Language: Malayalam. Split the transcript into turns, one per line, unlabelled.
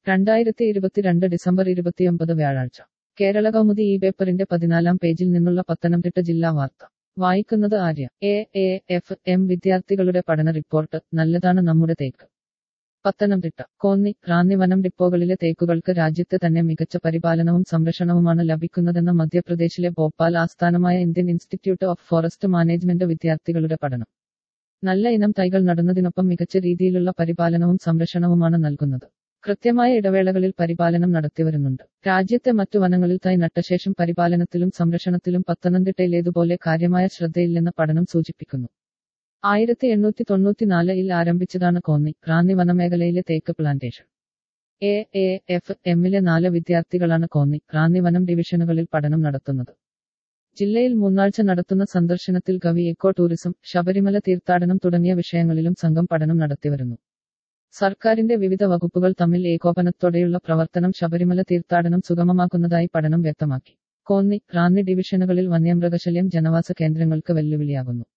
രണ്ടായിരത്തി ഇരുപത്തിരണ്ട് ഡിസംബർ ഇരുപത്തിയൊമ്പത് വ്യാഴാഴ്ച കേരള കൗമുദി ഈ പേപ്പറിന്റെ പതിനാലാം പേജിൽ നിന്നുള്ള പത്തനംതിട്ട ജില്ലാ വാർത്ത വായിക്കുന്നത് Arya A A F M വിദ്യാർത്ഥികളുടെ പഠന റിപ്പോർട്ട് നല്ലതാണ് നമ്മുടെ തേക്ക് പത്തനംതിട്ട കോന്നി റാന്നി വനം ഡിപ്പോകളിലെ തേക്കുകൾക്ക് രാജ്യത്ത് തന്നെ മികച്ച പരിപാലനവും സംരക്ഷണവുമാണ് ലഭിക്കുന്നതെന്ന മധ്യപ്രദേശിലെ ഭോപ്പാൽ ആസ്ഥാനമായ Indian institute of forest management വിദ്യാർത്ഥികളുടെ പഠനം നല്ല ഇനം തൈകൾ നടുന്നതിനൊപ്പം മികച്ച രീതിയിലുള്ള പരിപാലനവും സംരക്ഷണവുമാണ് നൽകുന്നത് കൃത്യമായ ഇടവേളകളിൽ പരിപാലനം നടത്തിവരുന്നുണ്ട് രാജ്യത്തെ മറ്റു വനങ്ങളിൽ തൈ നട്ടശേഷം പരിപാലനത്തിലും സംരക്ഷണത്തിലും പത്തനംതിട്ടയിലേതുപോലെ കാര്യമായ ശ്രദ്ധയില്ലെന്ന് പഠനം സൂചിപ്പിക്കുന്നു ആയിരത്തി എണ്ണൂറ്റി തൊണ്ണൂറ്റിനാലിൽ ആരംഭിച്ചതാണ് കോന്നി റാന്നി വനമേഖലയിലെ തേക്ക് പ്ലാന്റേഷൻ എ എ എഫ് എമ്മിലെ നാല് വിദ്യാർത്ഥികളാണ് കോന്നി റാന്നി വനം ഡിവിഷനുകളിൽ പഠനം നടത്തുന്നത് ജില്ലയിൽ മൂന്നാഴ്ച നടത്തുന്ന സന്ദർശനത്തിൽ കവി എക്കോ ടൂറിസം ശബരിമല തീർത്ഥാടനം തുടങ്ങിയ വിഷയങ്ങളിലും സംഘം പഠനം നടത്തിവരുന്നു സർക്കാരിന്റെ വിവിധ വകുപ്പുകൾ തമ്മിൽ ഏകോപനത്തോടെയുള്ള പ്രവർത്തനം ശബരിമല തീർത്ഥാടനം സുഗമമാക്കുന്നതായി പഠനം വ്യക്തമാക്കി കോന്നി റാന്നി ഡിവിഷനുകളിൽ വന്യമൃഗശല്യം ജനവാസ കേന്ദ്രങ്ങൾക്ക് വെല്ലുവിളിയാകുന്നു